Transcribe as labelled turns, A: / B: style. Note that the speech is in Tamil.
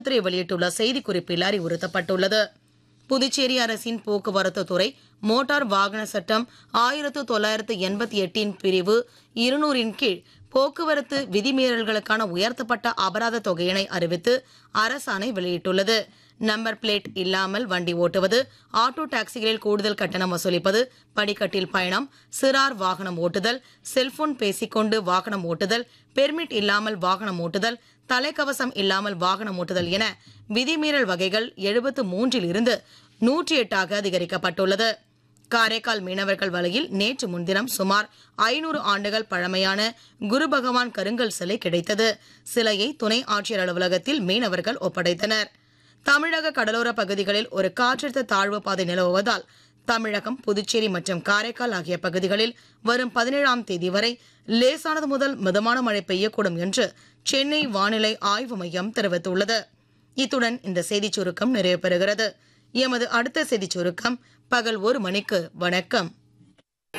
A: துறை வெளியிட்டுள்ள செய்திக்குறிப்பில் அறிவுறுத்தப்பட்டுள்ளது புதுச்சேரி அரசின் போக்குவரத்து துறை மோட்டார் வாகன சட்டம் ஆயிரத்து தொள்ளாயிரத்து எண்பத்தி எட்டின் பிரிவு இருநூறின் கீழ் போக்குவரத்து விதிமீறல்களுக்கான உயர்த்தப்பட்ட அபராத தொகையினை அறிவித்து அரசாணை வெளியிட்டுள்ளது நம்பர் பிளேட் இல்லாமல் வண்டி ஓட்டுவது ஆட்டோ டாக்ஸிகளில் கூடுதல் கட்டணம் வசூலிப்பது படிக்கட்டில் பயணம் சிறார் வாகனம் ஓட்டுதல் செல்போன் பேசிக்கொண்டு வாகனம் ஓட்டுதல் பெர்மிட் இல்லாமல் வாகனம் ஓட்டுதல் தலைக்கவசம் இல்லாமல் வாகனம் ஓட்டுதல் என விதிமீறல் வகைகள் எழுபத்து மூன்றில் இருந்து நூற்றி எட்டாக அதிகரிக்கப்பட்டுள்ளது காரைக்கால் மீனவர்கள் வலையில் நேற்று முன்தினம் சுமார் ஐநூறு ஆண்டுகள் பழமையான குரு பகவான் கருங்கல் சிலை கிடைத்தது சிலையை துணை ஆட்சியர் அலுவலகத்தில் மீனவர்கள் ஒப்படைத்தனர் தமிழக கடலோர பகுதிகளில் ஒரு காற்றழுத்த தாழ்வு பாதை நிலவுவதால் தமிழகம் புதுச்சேரி மற்றும் காரைக்கால் ஆகிய பகுதிகளில் வரும் பதினேழாம் தேதி வரை லேசானது முதல் மிதமான மழை பெய்யக்கூடும் என்று சென்னை வானிலை ஆய்வு மையம் தெரிவித்துள்ளது இத்துடன் இந்த செய்திச் சுருக்கம் நிறைவு பெறுகிறது எமது அடுத்த செய்திச் சுருக்கம் பகல் ஒரு மணிக்கு வணக்கம்